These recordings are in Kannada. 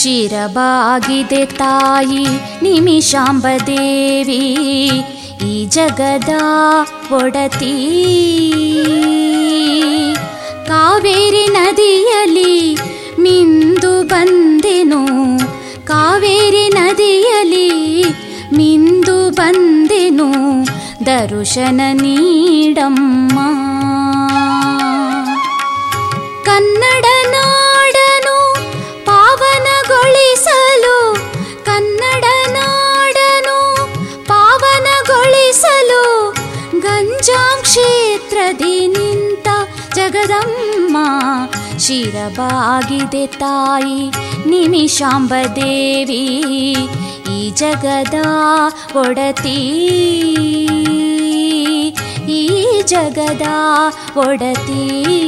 ಶಿರಬಾಗಿದೆ ತಾಯಿ ನಿಮಿಷಾಂಬದೇವಿ ಈ ಜಗದ ಒಡತಿ ಕಾವೇರಿ ನದಿಯಲ್ಲಿ ಮಿಂದು ಬಂದೆನು ಕಾವೇರಿ ನದಿಯಲ್ಲಿ ಮಿಂದು ಬಂದೆನು ದರುಶನ ನೀಡಮ್ಮ ಕನ್ನಡ ನಾಡನು ಪಾವನಗೊಳಿಸಲು ಕನ್ನಡ ನಾಡನು ಪಾವನಗೊಳಿಸಲು ಗಂಜಾಂ ಕ್ಷೇತ್ರದಿ ನಿಂತ ಜಗದಮ್ಮ ಶಿರಬಾಗಿದೆ ತಾಯಿ ನಿಮಿಷಾಂಬದೇವಿ ಈ ಜಗದ ಒಡತಿ ಈ ಜಗದ ಒಡತಿ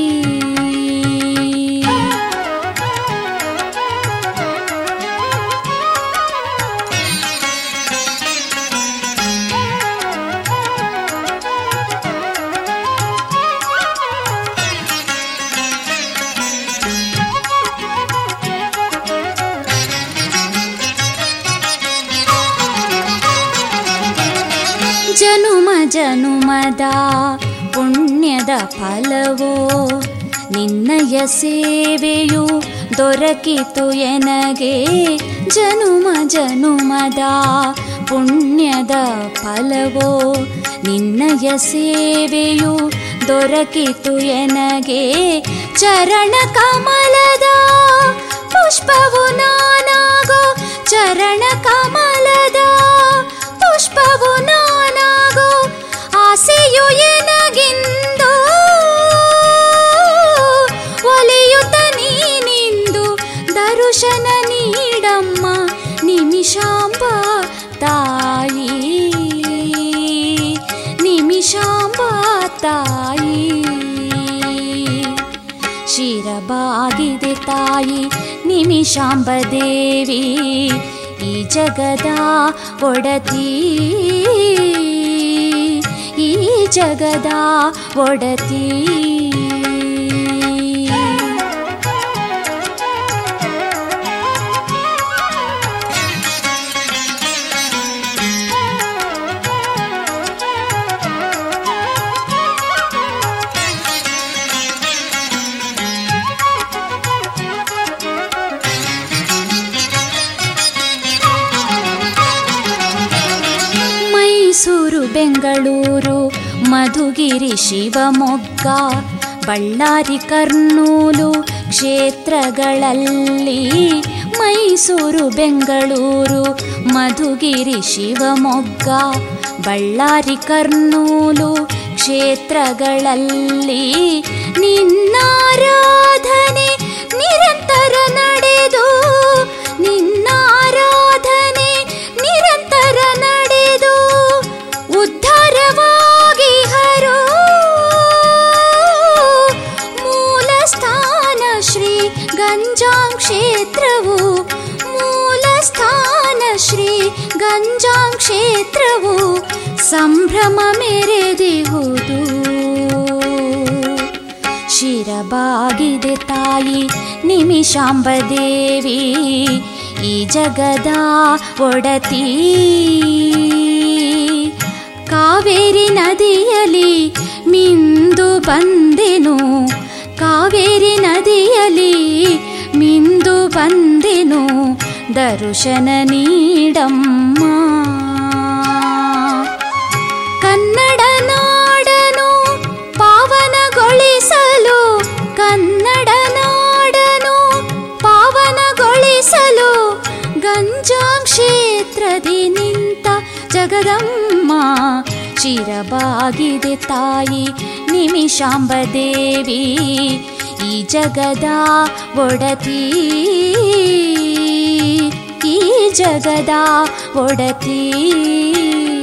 ಜನುಮ ಜನುಮದ ಪುಣ್ಯದ ಫಲವೋ ನಿನ್ನಯ ಸೇವೆಯು ದೊರಕಿತು ಎನಗೆ ಜನುಮ ಜನುಮದ ಪುಣ್ಯದ ಫಲವೋ ನಿನ್ನಯ ಸೇವೆಯು ದೊರಕಿತು ಎನಗೆ ಚರಣ ಕಮಲದ ಪುಷ್ಪವು ನಾನಾಗೋ ಚರಣ ಕಮಲದ ಪುಷ್ಪವು ನಾನಾಗೋ ಆಸೆಯು ಎನಗಿಂದು ಒಲಿಯುತ್ತ ನೀನಿಂದು ದರುಶನ ನೀಡಮ್ಮ ನಿಮಿಷಾಂಬ ತಾಯಿ ನಿಮಿಷಾಂಬ ತಾಯಿ ಶಿರಬಾಗಿದೆ ತಾಯಿ ನಿಮಿಷಾಂಬದೇವಿ ಈ ಜಗದ ಒಡತಿ ಈ ಜಗದ ಒಡತಿ ಮೈಸೂರು ಬೆಂಗಳೂರು ಮಧುಗಿರಿ ಶಿವಮೊಗ್ಗ ಬಳ್ಳಾರಿ ಕರ್ನೂಲು ಕ್ಷೇತ್ರಗಳಲ್ಲಿ ಮೈಸೂರು ಬೆಂಗಳೂರು ಮಧುಗಿರಿ ಶಿವಮೊಗ್ಗ ಬಳ್ಳಾರಿ ಕರ್ನೂಲು ಕ್ಷೇತ್ರಗಳಲ್ಲಿ ನಿನ್ನಾರಾಧನೆ ನಿರಂತರ ನಡೆದು ನಿನ್ನಾರಾಧನೆ ನಿರಂತರ ನಡೆದು ಉದ್ಧಾರವಾಗಿ ಹರೋ ಮೂಲ ಸ್ಥಾನ ಶ್ರೀ ಗಂಜಾಂ ಕ್ಷೇತ್ರವು ಮೂಲ ಸ್ಥಾನ ಶ್ರೀ ಗಂಜಾಂ ಕ್ಷೇತ್ರವು ಸಂಭ್ರಮ ಮೆರೆದಿಹುದು ಶಿರಬಾಗಿದೆ ತಾಯಿ ನಿಮಿಷಾಂಬದೇವಿ ಈ ಜಗದ ಒಡತಿ ಕಾವೇರಿ ನದಿಯಲ್ಲಿ ಮಿಂದು ಬಂದೆನು ಕಾವೇರಿ ನದಿಯಲ್ಲಿ ಮಿಂದು ಬಂದೆನು ದರುಶನ ನೀಡಮ್ಮ ಕನ್ನಡ ನಾಡನು ಪಾವನಗೊಳಿಸಲು ಕನ್ನಡ ನಾಡನು ಪಾವನಗೊಳಿಸಲು ಗಂಜಾಂ ಕ್ಷೇತ್ರದಿ ನಿಂತ ಜಗದಮ್ಮ ಶಿರಬಾಗಿದೆ ತಾಯಿ ನಿಮಿಷಾಂಬದೇವಿ ಈ ಜಗದ ಒಡತಿ ಈ ಜಗದ ಒಡತಿ